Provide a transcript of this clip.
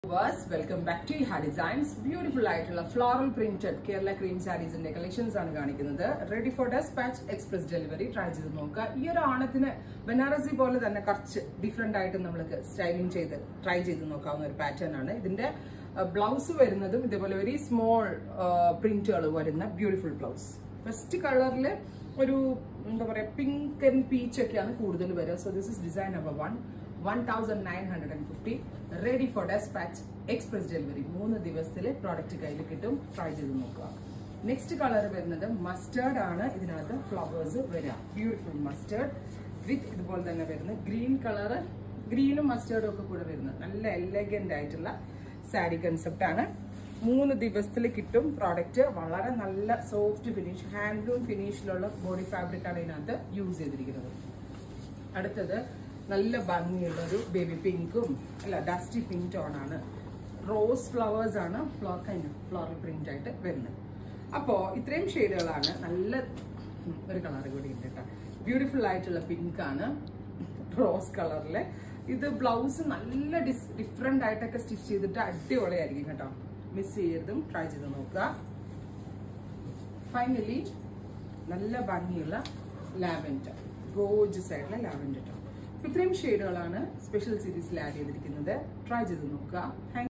viewers welcome back to ha designs beautiful ആയിട്ടുള്ള floral printed Kerala cream സാരീസിന്റെ collections ആണ് കാണിക്കുന്നത് ready for dispatch express delivery try ചെയ്ത് നോക്കുക ഈ ഒരു ഓണത്തിന് ബനാറസി പോലെ തന്നെ കുറച്ച് ഡിഫറെന്റ് ആയിട്ട് നമ്മൾക്ക് സ്റ്റൈലിംഗ് ചെയ്ത് ട്രൈ ചെയ്ത് നോക്കാവുന്ന ഒരു പാറ്റേൺ ആണ് ഇതിന്റെ ബ്ലൗസ് വരുന്നതും ഇതേപോലെ വെരി സ്മോൾ പ്രിന്റുകൾ വരുന്ന ബ്യൂട്ടിഫുൾ ബ്ലൗസ് ഫസ്റ്റ് കളറിൽ ഒരു എന്താ പറയാ പിങ്ക് ആൻഡ് പീച്ച് ഒക്കെയാണ് കൂടുതൽ വരിക so this is design number one one thousand nine hundred and fifty ready for dispatch express delivery മൂന്ന് ദിവസത്തിൽ പ്രോഡക്റ്റ് കയ്യിൽ കിട്ടും ട്രൈ ചെയ്ത് നോക്കുക നെക്സ്റ്റ് കളർ വരുന്നത് മസ്റ്റേർഡ് ആണ് ഇതിനകത്ത് ഫ്ലവേഴ്സ് വരിക ബ്യൂട്ടിഫുൾ മസ്റ്റേർഡ് വിത്ത് ഇതുപോലെ തന്നെ വരുന്ന ഗ്രീൻ കളർ ഗ്രീനും മസ്റ്റേർഡും ഒക്കെ കൂടെ വരുന്നത് നല്ല എലഗന്റ് ആയിട്ടുള്ള സാരി കൺസെപ്റ്റ് ആണ് മൂന്ന് ദിവസത്തിൽ കിട്ടും പ്രോഡക്റ്റ് വളരെ നല്ല സോഫ്റ്റ് ഫിനിഷ് ഹാൻഡ്ലൂം ഫിനിഷിലുള്ള ബോഡി ഫാബ്രിക് ആണ് ഇതിനകത്ത് യൂസ് ചെയ്തിരിക്കുന്നത് അടുത്തത് നല്ല ഭംഗിയുള്ള ഒരു ബേബി പിങ്കും അല്ല ഡസ്റ്റി പിങ്ക് ടോൺ ആണ് റോസ് ഫ്ലവേഴ്സ് ആണ് ഫ്ലോർ കൈൻഡ് ഫ്ലോറൽ പ്രിന്റ് ആയിട്ട് വരുന്നത് അപ്പോൾ ഇത്രയും ഷെയ്ഡുകളാണ് നല്ല ഉം, ഒരു കളർ കൂടി ഉണ്ട് കേട്ടോ ബ്യൂട്ടിഫുൾ ആയിട്ടുള്ള പിങ്ക് ആണ് റോസ് കളറില് ഇത് ബ്ലൗസ് നല്ല ഡിസ് ഡിഫറെന്റ് ആയിട്ടൊക്കെ സ്റ്റിച്ച് ചെയ്തിട്ട് അടിപൊളിയായിരിക്കും കേട്ടോ മിസ് ചെയ്യരുതും ട്രൈ ചെയ്ത് നോക്കുക ഫൈനലി നല്ല ഭംഗിയുള്ള ലാവൻഡർ ഗോജസ് ആയിട്ടുള്ള ലാവൻഡർ ഇത്രയും ഷെയ്ഡുകളാണ് സ്പെഷ്യൽ സീരീസിൽ ആഡ് ചെയ്തിരിക്കുന്നത് ട്രൈ ചെയ്ത് നോക്കുക Thank